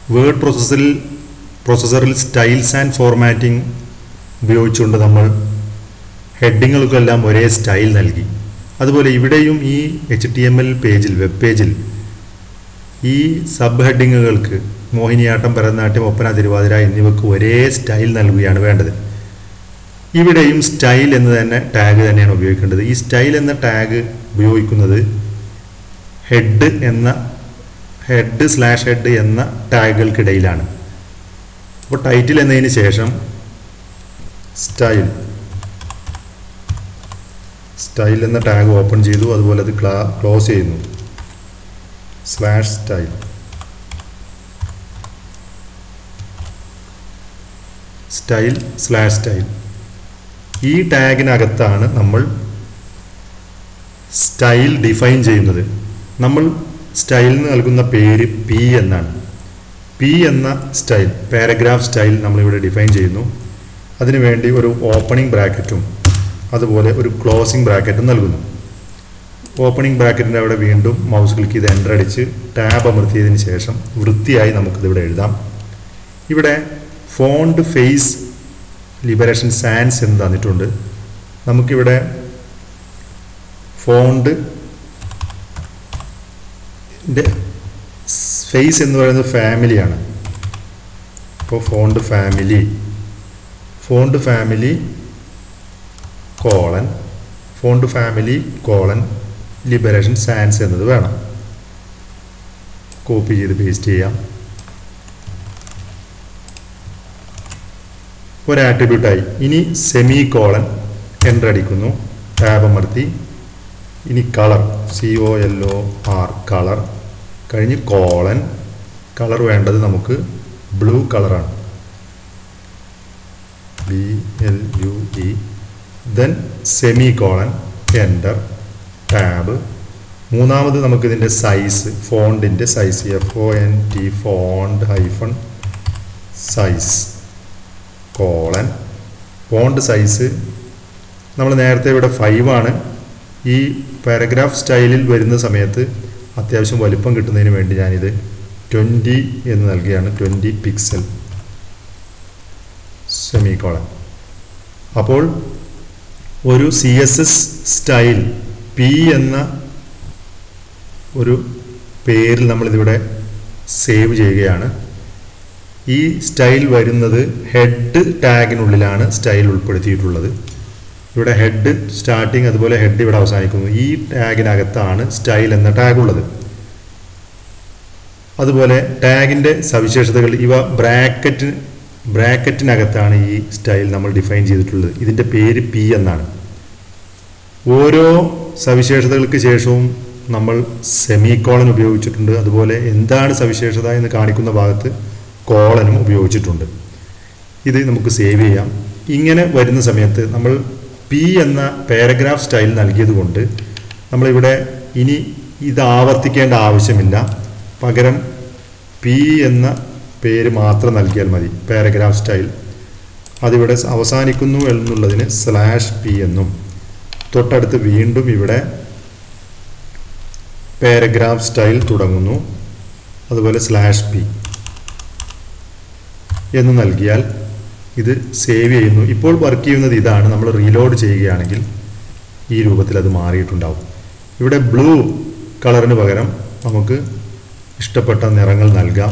word പ്രോസസ്സറിൽ പ്രോസസ്സറിൽ styles and formatting ഉപയോഗിച്ചുകൊണ്ട് നമ്മൾ ഹെഡിങ്ങുകൾക്കെല്ലാം ഒരേ സ്റ്റൈൽ നൽകി അതുപോലെ ഇവിടെയും ഈ എച്ച് ടി എം എൽ പേജിൽ വെബ് പേജിൽ ഈ സബ് ഹെഡിങ്ങുകൾക്ക് മോഹിനിയാട്ടം ഭരതനാട്യം ഒപ്പന തിരുവാതിര എന്നിവക്ക് ഒരേ സ്റ്റൈൽ നൽകുകയാണ് വേണ്ടത് ഇവിടെയും സ്റ്റൈൽ എന്ന് തന്നെ ടാഗ് തന്നെയാണ് ഉപയോഗിക്കേണ്ടത് ഈ സ്റ്റൈൽ എന്ന ടാഗ് ഉപയോഗിക്കുന്നത് ഹെഡ് എന്ന ഹെഡ് സ്ലാഷ് ഹെഡ് എന്ന ടാഗുകൾക്കിടയിലാണ് അപ്പോൾ ടൈറ്റിൽ എന്നതിന് ശേഷം സ്റ്റൈൽ സ്റ്റൈൽ എന്ന ടാഗ് ഓപ്പൺ ചെയ്തു അതുപോലെ അത് ക്ലാ ക്ലോസ് ചെയ്യുന്നു slash style style slash style ഈ ടാഗിനകത്താണ് നമ്മൾ സ്റ്റൈൽ ഡിഫൈൻ ചെയ്യുന്നത് നമ്മൾ സ്റ്റൈലിന് നൽകുന്ന പേര് പി എന്നാണ് പി എന്ന സ്റ്റൈൽ പാരഗ്രാഫ് സ്റ്റൈൽ നമ്മളിവിടെ ഡിഫൈൻ ചെയ്യുന്നു അതിനുവേണ്ടി ഒരു ഓപ്പണിംഗ് ബ്രാക്കറ്റും അതുപോലെ ഒരു ക്ലോസിംഗ് ബ്രാക്കറ്റും നൽകുന്നു ഓപ്പണിംഗ് ബ്രാക്കറ്റിൻ്റെ അവിടെ വീണ്ടും മൗസ് ക്ലിക്ക് ചെയ്ത് എൻ്റർ അടിച്ച് ടാബ് അമർത്തിയതിന് ശേഷം വൃത്തിയായി നമുക്കിതിവിടെ എഴുതാം ഇവിടെ ഫോണ്ട് ഫേസ് ലിബറേഷൻ സാൻസ് എന്ന് തന്നിട്ടുണ്ട് നമുക്കിവിടെ ഫോണ്ട് ഫേസ് എന്ന് പറയുന്നത് ഫാമിലിയാണ് അപ്പോൾ font family font family colon font family colon liberation sans എന്നത് വേണം കോപ്പി ചെയ്ത് പേസ്റ്റ് ചെയ്യാം ഒരു ആട്രിബ്യൂട്ടായി ഇനി സെമി കോളൻ എൻ്റർ അടിക്കുന്നു ടാബ് അമർത്തി ഇനി colour C O L O R colour കഴിഞ്ഞ് കോളൻ കളർ വേണ്ടത് നമുക്ക് ബ്ലൂ കളറാണ് B L U E then semicolon enter tab മൂന്നാമത് നമുക്കിതിൻ്റെ സൈസ് ഫോണ്ടിൻ്റെ size F O N T font hyphen size colon font size നമ്മൾ നേരത്തെ ഇവിടെ ഫൈവ് ആണ് ഈ പാരഗ്രാഫ് സ്റ്റൈലിൽ വരുന്ന സമയത്ത് അത്യാവശ്യം വലിപ്പം കിട്ടുന്നതിന് വേണ്ടി ഞാനിത് ട്വൻറ്റി എന്ന് നൽകുകയാണ് ട്വൻറ്റി പിക്സൽ സെമി കോളൻ അപ്പോൾ ഒരു C S S style P എന്ന ഒരു പേരിൽ നമ്മളിതിവിടെ സേവ് ചെയ്യുകയാണ് ഈ സ്റ്റൈൽ വരുന്നത് ഹെഡ് ടാഗിനുള്ളിലാണ് സ്റ്റൈൽ ഉൾപ്പെടുത്തിയിട്ടുള്ളത് ഇവിടെ ഹെഡ് സ്റ്റാർട്ടിങ് അതുപോലെ ഹെഡ് ഇവിടെ അവസാനിക്കുന്നു ഈ ടാഗിനകത്താണ് സ്റ്റൈൽ എന്ന ടാഗ് ഉള്ളത് അതുപോലെ ടാഗിൻ്റെ സവിശേഷതകൾ ഇവ ബ്രാക്കറ്റ് ബ്രാക്കറ്റിനകത്താണ് ഈ സ്റ്റൈൽ നമ്മൾ ഡിഫൈൻ ചെയ്തിട്ടുള്ളത് ഇതിൻ്റെ പേര് പി എന്നാണ് ഓരോ സവിശേഷതകൾക്ക് ശേഷവും നമ്മൾ സെമി കോളൻ ഉപയോഗിച്ചിട്ടുണ്ട് അതുപോലെ എന്താണ് സവിശേഷത എന്ന് കാണിക്കുന്ന ഭാഗത്ത് കോളനും ഉപയോഗിച്ചിട്ടുണ്ട് ഇത് നമുക്ക് സേവ് ചെയ്യാം ഇങ്ങനെ വരുന്ന സമയത്ത് നമ്മൾ പി എന്ന പാരഗ്രാഫ് സ്റ്റൈൽ നൽകിയത് കൊണ്ട് നമ്മളിവിടെ ഇനി ഇത് ആവർത്തിക്കേണ്ട ആവശ്യമില്ല പകരം പി എന്ന പേര് മാത്രം നൽകിയാൽ മതി പാരഗ്രാഫ് സ്റ്റൈൽ അതിവിടെ അവസാനിക്കുന്നു എന്നുള്ളതിന് സ്ലാഷ് പി എന്നും തൊട്ടടുത്ത് വീണ്ടും ഇവിടെ പാരഗ്രാഫ് സ്റ്റൈൽ തുടങ്ങുന്നു അതുപോലെ സ്ലാഷ് പി എന്ന് നൽകിയാൽ ഇത് സേവ് ചെയ്യുന്നു ഇപ്പോൾ വർക്ക് ചെയ്യുന്നത് ഇതാണ് നമ്മൾ റീലോഡ് ചെയ്യുകയാണെങ്കിൽ ഈ രൂപത്തിൽ അത് മാറിയിട്ടുണ്ടാവും ഇവിടെ ബ്ലൂ കളറിന് പകരം നമുക്ക് ഇഷ്ടപ്പെട്ട നിറങ്ങൾ നൽകാം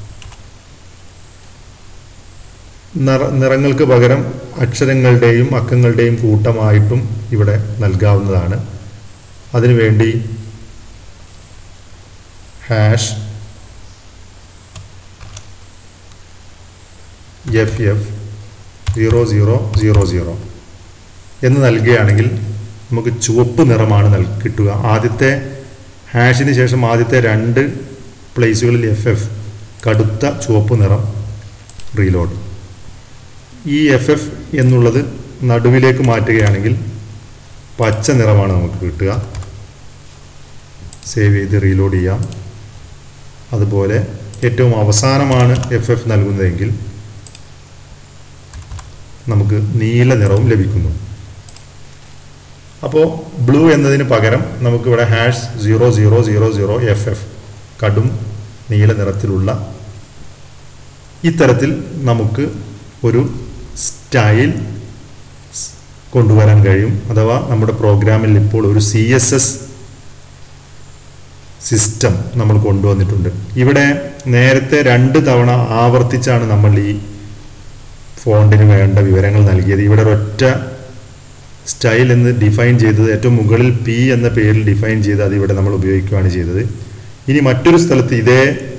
നിറ നിറങ്ങൾക്ക് പകരം അക്ഷരങ്ങളുടെയും അക്കങ്ങളുടെയും കൂട്ടമായിട്ടും ഇവിടെ നൽകാവുന്നതാണ് അതിനുവേണ്ടി hash F F zero zero zero zero എന്ന് നൽകുകയാണെങ്കിൽ നമുക്ക് ചുവപ്പ് നിറമാണ് നൽ കിട്ടുക ആദ്യത്തെ ഹാഷിന് ശേഷം ആദ്യത്തെ രണ്ട് പ്ലേസുകളിൽ എഫ് എഫ് കടുത്ത ചുവപ്പ് നിറം റീലോഡ് ഈ എഫ് എഫ് എന്നുള്ളത് നടുവിലേക്ക് മാറ്റുകയാണെങ്കിൽ പച്ച നിറമാണ് നമുക്ക് കിട്ടുക സേവ് ചെയ്ത് റീലോഡ് ചെയ്യാം അതുപോലെ ഏറ്റവും അവസാനമാണ് എഫ് എഫ് നൽകുന്നതെങ്കിൽ നമുക്ക് നീല നിറവും ലഭിക്കുന്നു അപ്പോൾ ബ്ലൂ എന്നതിന് പകരം നമുക്കിവിടെ hash zero zero zero zero F F കടും നീല നിറത്തിലുള്ള ഇത്തരത്തിൽ നമുക്ക് ഒരു സ്റ്റൈൽ കൊണ്ടുവരാൻ കഴിയും അഥവാ നമ്മുടെ പ്രോഗ്രാമിൽ ഇപ്പോൾ ഒരു സി എസ് എസ് സിസ്റ്റം നമ്മൾ കൊണ്ടുവന്നിട്ടുണ്ട് ഇവിടെ നേരത്തെ രണ്ട് തവണ ആവർത്തിച്ചാണ് നമ്മൾ ഈ ഫോണ്ടിന് വേണ്ട വിവരങ്ങൾ നൽകിയത് ഇവിടെ ഒരൊറ്റ സ്റ്റൈൽ എന്ന് ഡിഫൈൻ ചെയ്തത് ഏറ്റവും മുകളിൽ പി എന്ന പേരിൽ ഡിഫൈൻ ചെയ്ത് അത് ഇവിടെ നമ്മൾ ഉപയോഗിക്കുകയാണ് ചെയ്തത് ഇനി മറ്റൊരു സ്ഥലത്ത് ഇതേ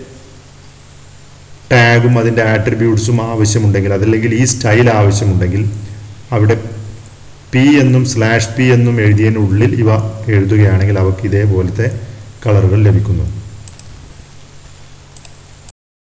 ടാഗും അതിൻ്റെ ആട്രിബ്യൂട്ട്സും ആവശ്യമുണ്ടെങ്കിൽ അതല്ലെങ്കിൽ ഈ സ്റ്റൈൽ ആവശ്യമുണ്ടെങ്കിൽ അവിടെ പി എന്നും സ്ലാഷ് പി എന്നും എഴുതിയതിനുള്ളിൽ ഇവ എഴുതുകയാണെങ്കിൽ അവർക്ക് ഇതേപോലത്തെ കളറുകൾ ലഭിക്കുന്നു